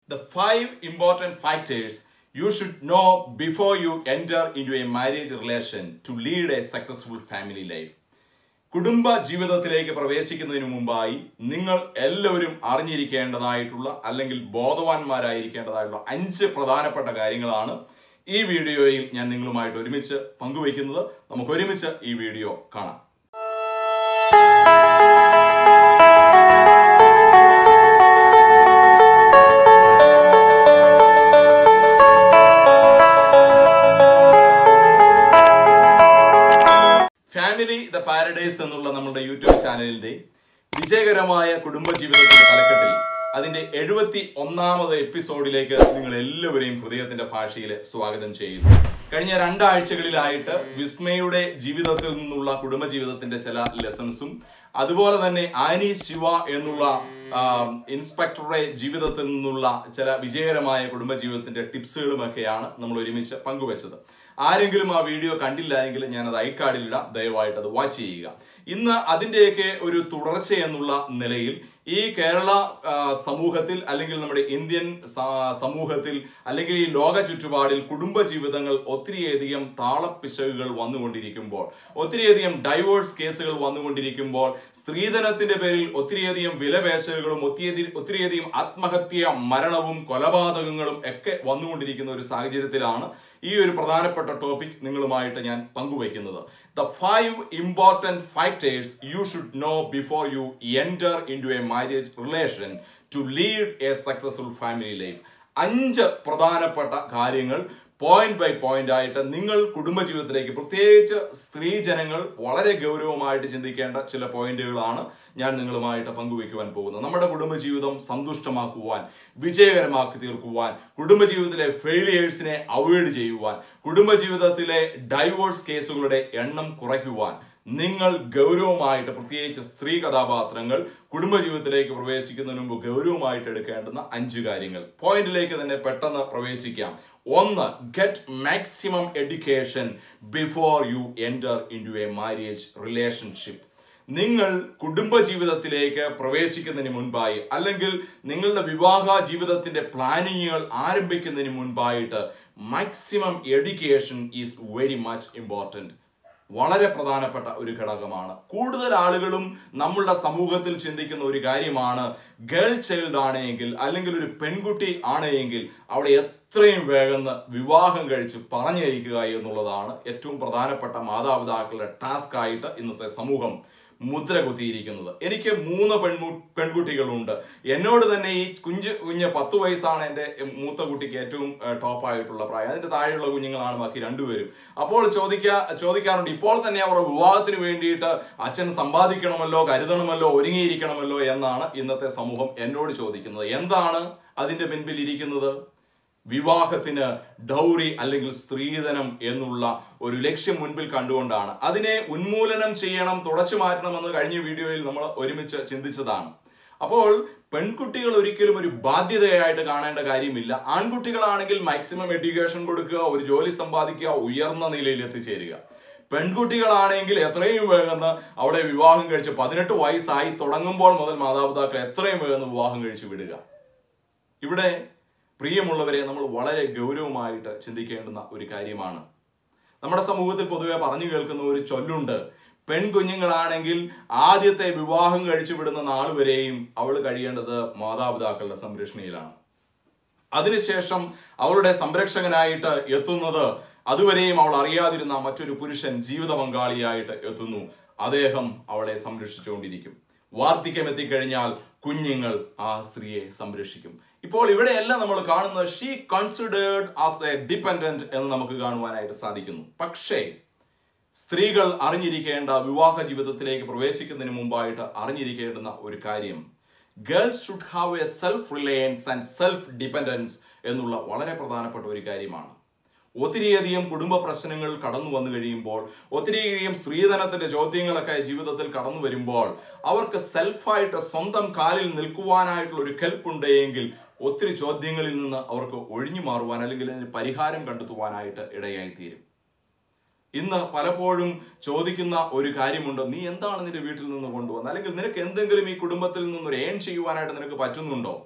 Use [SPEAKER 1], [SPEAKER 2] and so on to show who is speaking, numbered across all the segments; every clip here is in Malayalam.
[SPEAKER 1] The five important factors you should know before you enter into a marriage relation to lead a successful family life. കുടുംബ ജീവിതത്തിലേക്ക് പ്രവേശിക്കുന്നതിന് മുമ്പായി നിങ്ങൾ എല്ലാവരും അറിഞ്ഞിരിക്കേണ്ടതായിട്ടുള്ള അല്ലെങ്കിൽ ബോധവാന്മാരായിരിക്കേണ്ടതായിട്ടുള്ള അഞ്ച് പ്രധാനപ്പെട്ട കാര്യങ്ങളാണ് ഈ വീഡിയോയിൽ ഞാൻ നിങ്ങളുമായിട്ട് ഒരുമിച്ച് പങ്കുവയ്ക്കുന്നത് നമുക്ക് ഒരുമിച്ച് ഈ വീഡിയോ കാണാം ഫാമിലി ദ പാരഡൈസ് എന്നുള്ള നമ്മുടെ യൂട്യൂബ് ചാനലിന്റെ വിജയകരമായ കുടുംബജീവിതത്തിന്റെ തലക്കെട്ടിൽ അതിന്റെ എഴുപത്തി ഒന്നാമത് എപ്പിസോഡിലേക്ക് നിങ്ങൾ എല്ലാവരെയും ഹൃദയത്തിന്റെ ഭാഷയിൽ സ്വാഗതം ചെയ്യുന്നു കഴിഞ്ഞ രണ്ടാഴ്ചകളിലായിട്ട് വിസ്മയുടെ ജീവിതത്തിൽ നിന്നുള്ള കുടുംബജീവിതത്തിന്റെ ചില ലെസൺസും അതുപോലെ തന്നെ ആനി ശിവ എന്നുള്ള ആ, ഇൻസ്പെക്ടറുടെ ജീവിതത്തിൽ നിന്നുള്ള ചില വിജയകരമായ കുടുംബജീവിതത്തിന്റെ ടിപ്സുകളുമൊക്കെയാണ് നമ്മൾ ഒരുമിച്ച് പങ്കുവച്ചത് ആരെങ്കിലും ആ വീഡിയോ കണ്ടില്ല എങ്കിൽ ഞാൻ അത് ഐക്കാർഡിലിടാം ദയവായിട്ട് അത് വാച്ച് ചെയ്യുക ഇന്ന് അതിന്റെയൊക്കെ ഒരു തുടർച്ച എന്നുള്ള നിലയിൽ ഈ കേരള ആ, സമൂഹത്തിൽ അല്ലെങ്കിൽ നമ്മുടെ ഇന്ത്യൻ സ- സമൂഹത്തിൽ അല്ലെങ്കിൽ ഈ ലോക ചുറ്റുപാടിൽ കുടുംബജീവിതങ്ങൾ ഒത്തിരിയധികം താളപ്പിശകുകൾ വന്നുകൊണ്ടിരിക്കുമ്പോൾ ഒത്തിരിയധികം ഡൈവേഴ്സ് കേസുകൾ വന്നുകൊണ്ടിരിക്കുമ്പോൾ സ്ത്രീധനത്തിന്റെ പേരിൽ ഒത്തിരിയധികം വിലപേശലുകളും ഒത്തിരി ഒത്തിരിയധികം ആത്മഹത്യ മരണവും കൊലപാതകങ്ങളും ഒക്കെ വന്നുകൊണ്ടിരിക്കുന്ന ഒരു സാഹചര്യത്തിലാണ് ഈ ഒരു പ്രധാനപ്പെട്ട ടോപ്പിക് നിങ്ങളുമായിട്ട് ഞാൻ പങ്കുവയ്ക്കുന്നത് the five important factors you should know before you enter into a marriage relation to lead a successful family life അഞ്ച് പ്രധാനപ്പെട്ട കാര്യങ്ങൾ പോയിന്റ് ബൈ പോയിന്റ് ആയിട്ട് നിങ്ങൾ കുടുംബജീവിതത്തിലേക്ക് പ്രത്യേകിച്ച് സ്ത്രീ ജനങ്ങൾ വളരെ ഗൗരവമായിട്ട് ചിന്തിക്കേണ്ട ചില പോയിന്റുകളാണ് ഞാൻ നിങ്ങളുമായിട്ട് പങ്കുവയ്ക്കുവാൻ പോകുന്നത് നമ്മുടെ കുടുംബജീവിതം സന്തുഷ്ടമാക്കുവാൻ വിജയകരമാക്കി തീർക്കുവാൻ കുടുംബജീവിതത്തിലെ ഫെയിലിയേഴ്സിനെ അവോയ്ഡ് ചെയ്യുവാൻ കുടുംബജീവിതത്തിലെ ഡൈവോഴ്സ് കേസുകളുടെ എണ്ണം കുറയ്ക്കുവാൻ നിങ്ങൾ ഗൗരവമായിട്ട് പ്രത്യേകിച്ച് സ്ത്രീ കഥാപാത്രങ്ങൾ കുടുംബജീവിതത്തിലേക്ക് പ്രവേശിക്കുന്നതിന് മുമ്പ് ഗൗരവമായിട്ട് എടുക്കേണ്ടുന്ന അഞ്ച് കാര്യങ്ങൾ പോയിന്റിലേക്ക് തന്നെ പെട്ടെന്ന് പ്രവേശിക്കാം ഒന്ന് get maximum education before you enter into a marriage relationship നിങ്ങൾ കുടുംബജീവിതത്തിലേക്ക് പ്രവേശിക്കുന്നതിന് മുൻപായി അല്ലെങ്കിൽ നിങ്ങളുടെ വിവാഹ ജീവിതത്തിന്റെ പ്ലാനിങ്ങുകൾ ആരംഭിക്കുന്നതിന് മുൻപായിട്ട് maximum education is very much important വളരെ പ്രധാനപ്പെട്ട ഒരു ഘടകമാണ് കൂടുതൽ ആളുകളും നമ്മളുടെ സമൂഹത്തിൽ ചിന്തിക്കുന്ന ഒരു കാര്യമാണ് ഗേൾ ചൈൽഡ് ആണെങ്കിൽ അല്ലെങ്കിൽ ഒരു പെൺകുട്ടി ആണെങ്കിൽ അവിടെ എത്രയും വേഗം വിവാഹം കഴിച്ച് പറഞ്ഞയക്കുക എന്നുള്ളതാണ് ഏറ്റവും പ്രധാനപ്പെട്ട മാതാപിതാക്കളുടെ ടാസ്ക് ആയിട്ട് ഇന്നത്തെ സമൂഹം മുദ്ര കുത്തിയിരിക്കുന്നത് എനിക്ക് മൂന്ന് പെൺമു പെൺകുട്ടികളുണ്ട് എന്നോട് തന്നെ ഈ കുഞ്ഞ് കുഞ്ഞ് പത്ത് വയസ്സാണ് എൻ്റെ മൂത്ത കുട്ടിക്ക് ഏറ്റവും ടോപ്പ് ആയിട്ടുള്ള പ്രായം അതിന്റെ താഴെയുള്ള കുഞ്ഞുങ്ങളാണ് ബാക്കി രണ്ടുപേരും അപ്പോൾ ചോദിക്കാ ചോദിക്കാറുണ്ട് ഇപ്പോൾ തന്നെ അവർ വിവാഹത്തിന് വേണ്ടിയിട്ട് അച്ഛൻ സമ്പാദിക്കണമല്ലോ കരുതണമല്ലോ ഒരുങ്ങിയിരിക്കണമല്ലോ എന്നാണ് ഇന്നത്തെ സമൂഹം എന്നോട് ചോദിക്കുന്നത് എന്താണ് അതിന്റെ പിൻപിൽ ഇരിക്കുന്നത് വിവാഹത്തിന് ഡൗറി അല്ലെങ്കിൽ സ്ത്രീധനം എന്നുള്ള ഒരു ലക്ഷ്യം മുൻപിൽ കണ്ടുകൊണ്ടാണ് അതിനെ ഉന്മൂലനം ചെയ്യണം തുടച്ചു മാറ്റണമെന്ന് കഴിഞ്ഞ വീഡിയോയിൽ നമ്മൾ ഒരുമിച്ച് ചിന്തിച്ചതാണ് അപ്പോൾ പെൺകുട്ടികൾ ഒരിക്കലും ഒരു ബാധ്യതയായിട്ട് കാണേണ്ട കാര്യമില്ല ആൺകുട്ടികളാണെങ്കിൽ മാക്സിമം എഡ്യൂക്കേഷൻ കൊടുക്കുക ഒരു ജോലി സമ്പാദിക്കുക ഉയർന്ന നിലയിൽ എത്തിച്ചേരുക പെൺകുട്ടികളാണെങ്കിൽ എത്രയും വേഗം അവിടെ വിവാഹം കഴിച്ച് പതിനെട്ട് വയസ്സായി തുടങ്ങുമ്പോൾ മുതൽ മാതാപിതാക്കൾ എത്രയും വേഗം വിവാഹം കഴിച്ച് വിടുക ഇവിടെ പ്രിയമുള്ളവരെ നമ്മൾ വളരെ ഗൗരവമായിട്ട് ചിന്തിക്കേണ്ടുന്ന ഒരു കാര്യമാണ് നമ്മുടെ സമൂഹത്തിൽ പൊതുവെ പറഞ്ഞു കേൾക്കുന്ന ഒരു ചൊല്ലുണ്ട് പെൺകുഞ്ഞുങ്ങളാണെങ്കിൽ ആദ്യത്തെ വിവാഹം കഴിച്ചു വിടുന്ന നാൾ വരെയും അവൾ കഴിയേണ്ടത് മാതാപിതാക്കളുടെ സംരക്ഷണയിലാണ് അതിനുശേഷം അവളുടെ സംരക്ഷകനായിട്ട് എത്തുന്നത് അതുവരെയും അവൾ അറിയാതിരുന്ന മറ്റൊരു പുരുഷൻ ജീവിത പങ്കാളിയായിട്ട് എത്തുന്നു അദ്ദേഹം അവളെ സംരക്ഷിച്ചുകൊണ്ടിരിക്കും വാർദ്ധക്യം എത്തിക്കഴിഞ്ഞാൽ കുഞ്ഞുങ്ങൾ ആ സ്ത്രീയെ സംരക്ഷിക്കും ഇപ്പോൾ ഇവിടെയല്ല നമ്മൾ കാണുന്നത് she considered as a dependent എന്ന് നമുക്ക് കാണുവാനായിട്ട് സാധിക്കുന്നു പക്ഷേ സ്ത്രീകൾ അറിഞ്ഞിരിക്കേണ്ട വിവാഹ ജീവിതത്തിലേക്ക് പ്രവേശിക്കുന്നതിന് മുമ്പായിട്ട് അറിഞ്ഞിരിക്കേണ്ടുന്ന ഒരു കാര്യം girls should have a self reliance and self dependence എന്നുള്ള വളരെ പ്രധാനപ്പെട്ട ഒരു കാര്യമാണ് ഒത്തിരിയധികം കുടുംബ പ്രശ്നങ്ങൾ കടന്നു വന്നു കഴിയുമ്പോൾ ഒത്തിരിയധികം സ്ത്രീധനത്തിന്റെ ചോദ്യങ്ങളൊക്കെ ജീവിതത്തിൽ കടന്നു വരുമ്പോൾ അവർക്ക് സെൽഫായിട്ട് സ്വന്തം കാലിൽ നിൽക്കുവാനായിട്ടുള്ള ഒരു കെൽപ്പുണ്ടെങ്കിൽ ഒത്തിരി ചോദ്യങ്ങളിൽ നിന്ന് അവർക്ക് ഒഴിഞ്ഞു മാറുവാൻ അല്ലെങ്കിൽ അതിന് പരിഹാരം കണ്ടെത്തുവാനായിട്ട് ഇടയായി തീരും ഇന്ന് പലപ്പോഴും ചോദിക്കുന്ന ഒരു കാര്യമുണ്ട് നീ എന്താണ് നിന്റെ വീട്ടിൽ നിന്ന് കൊണ്ടുവന്നത് അല്ലെങ്കിൽ നിനക്ക് എന്തെങ്കിലും ഈ കുടുംബത്തിൽ നിന്ന് ഒരു ഏൺ ചെയ്യുവാനായിട്ട് നിനക്ക് പറ്റുന്നുണ്ടോ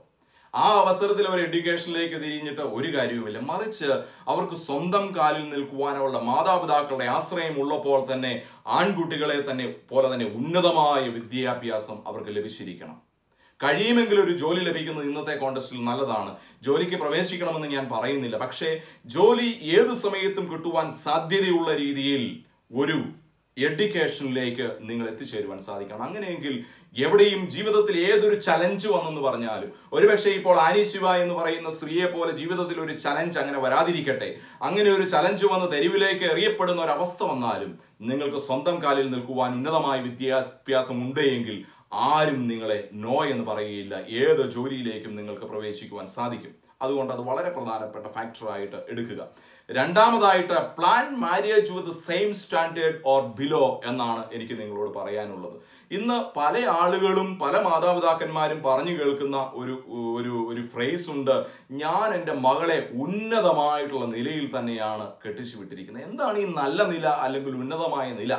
[SPEAKER 1] ആ അവസരത്തിൽ അവർ എഡ്യൂക്കേഷനിലേക്ക് തിരിഞ്ഞിട്ട് ഒരു കാര്യവുമില്ല മറിച്ച് അവർക്ക് സ്വന്തം കാലിൽ നിൽക്കുവാനുള്ള മാതാപിതാക്കളുടെ ആശ്രയം ഉള്ളപ്പോൾ തന്നെ ആൺകുട്ടികളെ തന്നെ പോലെ തന്നെ ഉന്നതമായ വിദ്യാഭ്യാസം അവർക്ക് ലഭിച്ചിരിക്കണം കഴിയുമെങ്കിൽ ഒരു ജോലി ലഭിക്കുന്നത് ഇന്നത്തെ കോണ്ടസ്റ്റിൽ നല്ലതാണ് ജോലിക്ക് പ്രവേശിക്കണമെന്ന് ഞാൻ പറയുന്നില്ല പക്ഷേ ജോലി ഏതു സമയത്തും കിട്ടുവാൻ സാധ്യതയുള്ള രീതിയിൽ ഒരു എഡ്യൂക്കേഷനിലേക്ക് നിങ്ങൾ എത്തിച്ചേരുവാൻ സാധിക്കണം അങ്ങനെയെങ്കിൽ എവിടെയും ജീവിതത്തിൽ ഏതൊരു ചലഞ്ച് വന്നെന്ന് പറഞ്ഞാലും ഒരുപക്ഷെ ഇപ്പോൾ ആനി ശിവ എന്ന് പറയുന്ന സ്ത്രീയെ പോലെ ജീവിതത്തിൽ ഒരു ചലഞ്ച് അങ്ങനെ വരാതിരിക്കട്ടെ അങ്ങനെ ഒരു ചലഞ്ച് വന്ന് തെരുവിലേക്ക് എറിയപ്പെടുന്ന ഒരു അവസ്ഥ വന്നാലും നിങ്ങൾക്ക് സ്വന്തം കാലിൽ നിൽക്കുവാൻ ഉന്നതമായ വിദ്യാഭ്യാസം ഉണ്ട് എങ്കിൽ ആരും നിങ്ങളെ നോ എന്ന് പറയുകയില്ല ഏത് ജോലിയിലേക്കും നിങ്ങൾക്ക് പ്രവേശിക്കുവാൻ സാധിക്കും അതുകൊണ്ട് അത് വളരെ പ്രധാനപ്പെട്ട ഫാക്ടറായിട്ട് എടുക്കുക രണ്ടാമതായിട്ട് plan marriage with same standard or below എന്നാണ് എനിക്ക് നിങ്ങളോട് പറയാനുള്ളത് ഇന്ന് പല ആളുകളും പല മാതാപിതാക്കന്മാരും പറഞ്ഞു കേൾക്കുന്ന ഒരു ഒരു ഒരു ഫ്രേസ് ഉണ്ട് ഞാൻ എൻ്റെ മകളെ ഉന്നതമായിട്ടുള്ള നിലയിൽ തന്നെയാണ് കെട്ടിച്ചു വിട്ടിരിക്കുന്നത് എന്താണ് ഈ നല്ല നില അല്ലെങ്കിൽ ഉന്നതമായ നില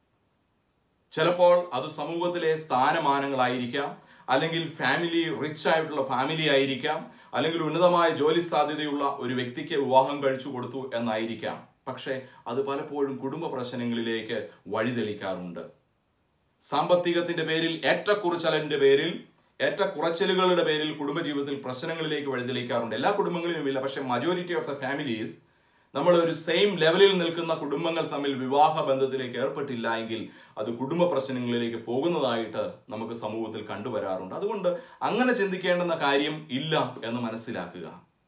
[SPEAKER 1] ചിലപ്പോൾ അത് സമൂഹത്തിലെ സ്ഥാനമാനങ്ങളായിരിക്കാം അല്ലെങ്കിൽ ഫാമിലി റിച്ച് ആയിട്ടുള്ള ഫാമിലി ആയിരിക്കാം അല്ലെങ്കിൽ ഉന്നതമായ ജോലി സാധ്യതയുള്ള ഒരു വ്യക്തിക്ക് വിവാഹം കഴിച്ചു കൊടുത്തു എന്നായിരിക്കാം പക്ഷേ അത് പലപ്പോഴും കുടുംബ പ്രശ്നങ്ങളിലേക്ക് വഴിതെളിക്കാറുണ്ട് സാമ്പത്തികത്തിന്റെ പേരിൽ ഏറ്റക്കുറച്ചലിന്റെ പേരിൽ ഏറ്റക്കുറച്ചലുകളുടെ പേരിൽ കുടുംബജീവിതത്തിൽ പ്രശ്നങ്ങളിലേക്ക് വഴിതെളിക്കാറുണ്ട് എല്ലാ കുടുംബങ്ങളിലും ഇല്ല പക്ഷേ മജോറിറ്റി ഓഫ് ദ ഫാമിലീസ് നമ്മൾ ഒരു സെയിം ലെവലിൽ നിൽക്കുന്ന കുടുംബങ്ങൾ തമ്മിൽ വിവാഹ ബന്ധത്തിലേക്ക് ഏർപ്പെട്ടില്ല എങ്കിൽ അത് കുടുംബ പ്രശ്നങ്ങളിലേക്ക് പോകുന്നതായിട്ട് നമുക്ക് സമൂഹത്തിൽ കണ്ടുവരാറുണ്ട് അതുകൊണ്ട് അങ്ങനെ ചിന്തിക്കേണ്ടുന്ന കാര്യം ഇല്ല എന്ന് മനസ്സിലാക്കുക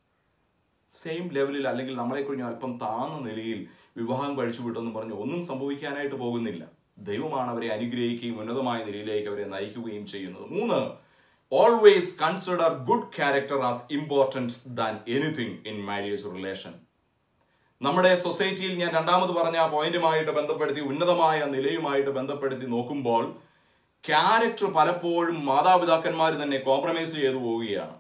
[SPEAKER 1] സെയിം ലെവലിൽ അല്ലെങ്കിൽ നമ്മളെ കുറിഞ്ഞ അല്പം താന്ന നിലയിൽ വിവാഹം കഴിച്ചു വിട്ടെന്ന് പറഞ്ഞ് ഒന്നും സംഭവിക്കാനായിട്ട് പോകുന്നില്ല ദൈവമാണ് അവരെ അനുഗ്രഹിക്കുകയും ഉന്നതമായ നിലയിലേക്ക് അവരെ നയിക്കുകയും ചെയ്യുന്നത് മൂന്ന് always consider good character as important than anything in marriage relation നമ്മുടെ സൊസൈറ്റിയിൽ ഞാൻ രണ്ടാമത് പറഞ്ഞ ആ പോയിന്റുമായിട്ട് ബന്ധപ്പെടുത്തി ഉന്നതമായ നിലയുമായിട്ട് ബന്ധപ്പെടുത്തി നോക്കുമ്പോൾ ക്യാരക്ടർ പലപ്പോഴും മാതാപിതാക്കന്മാർ തന്നെ കോംപ്രമൈസ് ചെയ്തു പോവുകയാണ്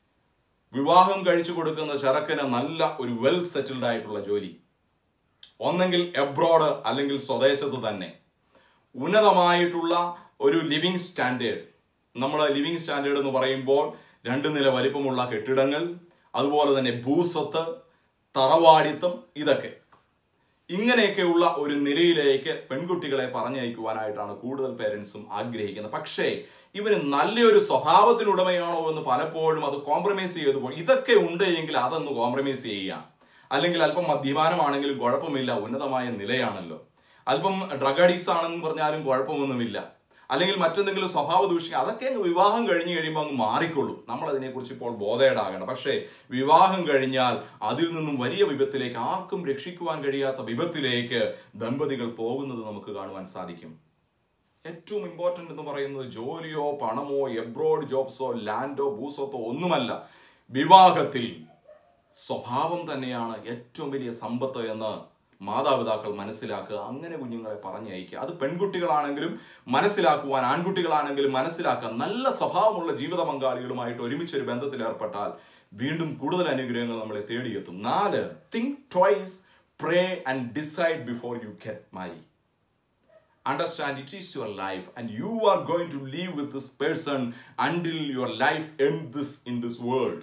[SPEAKER 1] വിവാഹം കഴിച്ചു കൊടുക്കുന്ന ചെറുക്കന് നല്ല ഒരു വെൽ സെറ്റിൽഡ് ആയിട്ടുള്ള ജോലി ഒന്നെങ്കിൽ എബ്രോഡ് അല്ലെങ്കിൽ സ്വദേശത്ത് തന്നെ ഉന്നതമായിട്ടുള്ള ഒരു ലിവിങ് സ്റ്റാൻഡേർഡ് നമ്മൾ ലിവിങ് സ്റ്റാൻഡേർഡ് എന്ന് പറയുമ്പോൾ രണ്ട് നില വലിപ്പമുള്ള കെട്ടിടങ്ങൾ അതുപോലെ തന്നെ ഭൂസ്വത്ത് തറവാടിത്തം ഇതൊക്കെ ഇങ്ങനെയൊക്കെയുള്ള ഒരു നിലയിലേക്ക് പെൺകുട്ടികളെ പറഞ്ഞയക്കുവാനായിട്ടാണ് കൂടുതൽ പേരൻസും ആഗ്രഹിക്കുന്നത് പക്ഷേ ഇവന് നല്ലൊരു സ്വഭാവത്തിനുടമയാണോ എന്ന് പലപ്പോഴും അത് കോംപ്രമൈസ് ചെയ്തു പോകും ഇതൊക്കെ ഉണ്ട് എങ്കിൽ അതൊന്ന് കോംപ്രമൈസ് ചെയ്യാം അല്ലെങ്കിൽ അല്പം മദ്യപാനമാണെങ്കിലും കുഴപ്പമില്ല ഉന്നതമായ നിലയാണല്ലോ അല്പം ഡ്രഗ് അഡിക്സ് ആണെന്ന് പറഞ്ഞാലും കുഴപ്പമൊന്നുമില്ല അല്ലെങ്കിൽ മറ്റെന്തെങ്കിലും സ്വഭാവ ദൂഷ്യം അതൊക്കെ അങ്ങ് വിവാഹം കഴിഞ്ഞ് കഴിയുമ്പോൾ അങ്ങ് മാറിക്കൊള്ളും നമ്മൾ അതിനെക്കുറിച്ച് ഇപ്പോൾ ബോധേടാകണം പക്ഷേ വിവാഹം കഴിഞ്ഞാൽ അതിൽ നിന്നും വലിയ വിപത്തിലേക്ക് ആർക്കും രക്ഷിക്കുവാൻ കഴിയാത്ത വിപത്തിലേക്ക് ദമ്പതികൾ പോകുന്നത് നമുക്ക് കാണുവാൻ സാധിക്കും ഏറ്റവും ഇമ്പോർട്ടൻ്റ് എന്ന് പറയുന്നത് ജോലിയോ പണമോ എബ്രോഡ് ജോബ്സോ ലാൻഡോ ഭൂസ്വത്തോ ഒന്നുമല്ല വിവാഹത്തിൽ സ്വഭാവം തന്നെയാണ് ഏറ്റവും വലിയ സമ്പത്ത് എന്ന് മാതാപിതാക്കൾ മനസ്സിലാക്കുക അങ്ങനെ കുഞ്ഞുങ്ങളെ പറഞ്ഞയക്കുക അത് പെൺകുട്ടികളാണെങ്കിലും മനസ്സിലാക്കുവാൻ ആൺകുട്ടികളാണെങ്കിലും മനസ്സിലാക്കുക നല്ല സ്വഭാവമുള്ള ജീവിത പങ്കാളികളുമായിട്ട് ഒരുമിച്ച് ഒരു ബന്ധത്തിൽ ഏർപ്പെട്ടാൽ വീണ്ടും കൂടുതൽ അനുഗ്രഹങ്ങൾ നമ്മളെ തേടിയെത്തും നാല് think twice pray and decide before you get marry understand it is your life and you are going to live with this person until your life ends this in this world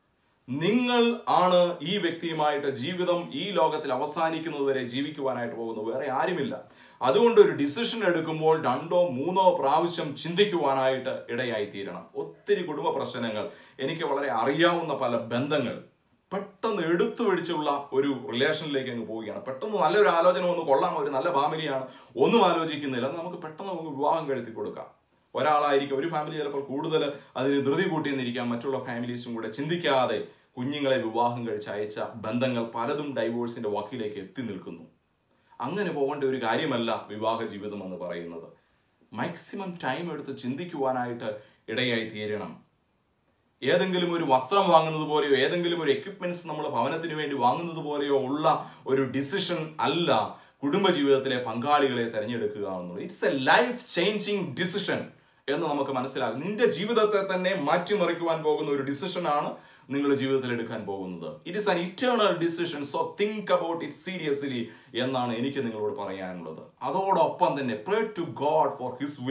[SPEAKER 1] നിങ്ങൾ ആണ് ഈ വ്യക്തിയുമായിട്ട് ജീവിതം ഈ ലോകത്തിൽ അവസാനിക്കുന്നത് വരെ ജീവിക്കുവാനായിട്ട് പോകുന്നത് വേറെ ആരുമില്ല അതുകൊണ്ട് ഒരു ഡിസിഷൻ എടുക്കുമ്പോൾ രണ്ടോ മൂന്നോ പ്രാവശ്യം ചിന്തിക്കുവാനായിട്ട് ഇടയായി തീരണം ഒത്തിരി കുടുംബ പ്രശ്നങ്ങൾ എനിക്ക് വളരെ അറിയാവുന്ന പല ബന്ധങ്ങൾ പെട്ടെന്ന് എടുത്തു പിടിച്ചുള്ള ഒരു റിലേഷനിലേക്ക് അങ്ങ് പോവുകയാണ് പെട്ടെന്ന് നല്ലൊരു ആലോചന ഒന്ന് കൊള്ളാം ഒരു നല്ല ഫാമിലിയാണ് ഒന്നും ആലോചിക്കുന്നില്ല നമുക്ക് പെട്ടെന്ന് നമുക്ക് വിവാഹം കഴുത്തി കൊടുക്കാം ഒരാളായിരിക്കും ഒരു ഫാമിലി ചിലപ്പോൾ കൂടുതൽ അതിന് ധൃതി കൂട്ടിയെന്നിരിക്കാം മറ്റുള്ള ഫാമിലീസും കൂടെ ചിന്തിക്കാതെ കുഞ്ഞുങ്ങളെ വിവാഹം കഴിച്ച് അയച്ച ബന്ധങ്ങൾ പലതും ഡൈവോഴ്സിന്റെ വക്കിലേക്ക് എത്തി നിൽക്കുന്നു അങ്ങനെ പോകേണ്ട ഒരു കാര്യമല്ല വിവാഹ ജീവിതം എന്ന് പറയുന്നത് മാക്സിമം ടൈം എടുത്ത് ചിന്തിക്കുവാനായിട്ട് ഇടയായി തീരണം ഏതെങ്കിലും ഒരു വസ്ത്രം വാങ്ങുന്നത് പോലെയോ ഏതെങ്കിലും ഒരു എക്യുപ്മെന്റ്സ് നമ്മൾ ഭവനത്തിന് വേണ്ടി വാങ്ങുന്നത് പോലെയോ ഉള്ള ഒരു ഡിസിഷൻ അല്ല കുടുംബജീവിതത്തിലെ പങ്കാളികളെ തിരഞ്ഞെടുക്കുക എന്നുള്ളത് it's a life changing decision എന്ന് നമുക്ക് മനസ്സിലാകും നിന്റെ ജീവിതത്തെ തന്നെ മാറ്റിമറിക്കുവാൻ പോകുന്ന ഒരു ഡിസിഷൻ ആണ് നിങ്ങൾ ജീവിതത്തിൽ എടുക്കാൻ പോകുന്നത് it is an eternal decision so think about it seriously എന്നാണ് എനിക്ക് നിങ്ങളോട് പറയാനുള്ളത് അതോടൊപ്പം തന്നെ pray to God for his will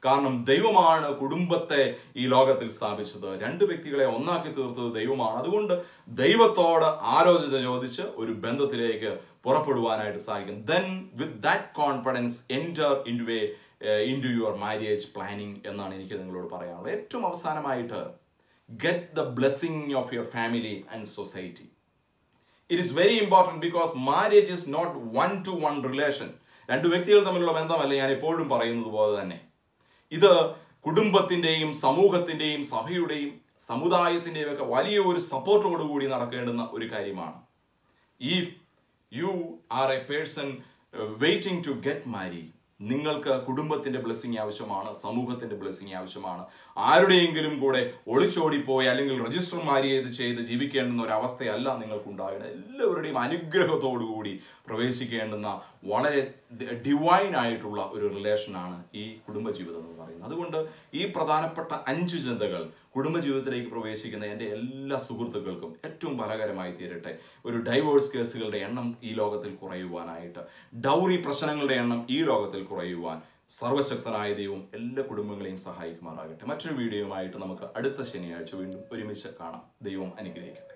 [SPEAKER 1] കാരണം ദൈവമാണ് കുടുംബത്തെ ഈ ലോകത്തിൽ സ്ഥാപിച്ചത് രണ്ട് വ്യക്തികളെ ഒന്നാക്കി തീർത്തത് ദൈവമാണ് അതുകൊണ്ട് ദൈവത്തോട് ആലോചന ചോദിച്ച് ഒരു ബന്ധത്തിലേക്ക് പുറപ്പെടുവാനായിട്ട് സാധിക്കും then with that confidence enter into a into your marriage planning എന്നാണ് എനിക്ക് നിങ്ങളോട് പറയാനുള്ളത് ഏറ്റവും അവസാനമായിട്ട് get the blessing of your family and society it is very important because marriage is not one to one relation രണ്ട് വ്യക്തികൾ തമ്മിലുള്ള ബന്ധമല്ല ഞാൻ എപ്പോഴും പറയുന്നത് പോലെ തന്നെ ഇത് കുടുംബത്തിൻ്റെയും സമൂഹത്തിൻ്റെയും സഭയുടെയും സമുദായത്തിൻ്റെയും ഒക്കെ വലിയ ഒരു സപ്പോർട്ടോടുകൂടി നടക്കേണ്ടുന്ന ഒരു കാര്യമാണ് if you are a person waiting to get marry നിങ്ങൾക്ക് കുടുംബത്തിന്റെ ബ്ലെസ്സിങ് ആവശ്യമാണ് സമൂഹത്തിന്റെ ബ്ലെസ്സിങ് ആവശ്യമാണ് ആരുടെയെങ്കിലും കൂടെ ഒളിച്ചോടിപ്പോയി അല്ലെങ്കിൽ രജിസ്റ്റർ മാരിയത് ചെയ്ത് ജീവിക്കേണ്ടുന്ന ഒരു അവസ്ഥയല്ല നിങ്ങൾക്ക് ഉണ്ടാകേണ്ടത് എല്ലാവരുടെയും അനുഗ്രഹത്തോടുകൂടി പ്രവേശിക്കേണ്ടുന്ന വളരെ ഡിവൈൻ ആയിട്ടുള്ള ഒരു റിലേഷനാണ് ഈ കുടുംബജീവിതം എന്ന് പറയുന്നത് അതുകൊണ്ട് ഈ പ്രധാനപ്പെട്ട അഞ്ച് ചിന്തകൾ കുടുംബജീവിതത്തിലേക്ക് പ്രവേശിക്കുന്ന എൻ്റെ എല്ലാ സുഹൃത്തുക്കൾക്കും ഏറ്റവും ഫലകരമായി തീരട്ടെ ഒരു ഡൈവോഴ്സ് കേസുകളുടെ എണ്ണം ഈ ലോകത്തിൽ കുറയുവാനായിട്ട് ഡൗറി പ്രശ്നങ്ങളുടെ എണ്ണം ഈ ലോകത്തിൽ കുറയുവാൻ സർവശക്തനായ ദൈവം എല്ലാ കുടുംബങ്ങളെയും സഹായിക്കുമാറാകട്ടെ മറ്റൊരു വീഡിയോയുമായിട്ട് നമുക്ക് അടുത്ത ശനിയാഴ്ച വീണ്ടും ഒരുമിച്ച് കാണാം ദൈവം അനുഗ്രഹിക്കട്ടെ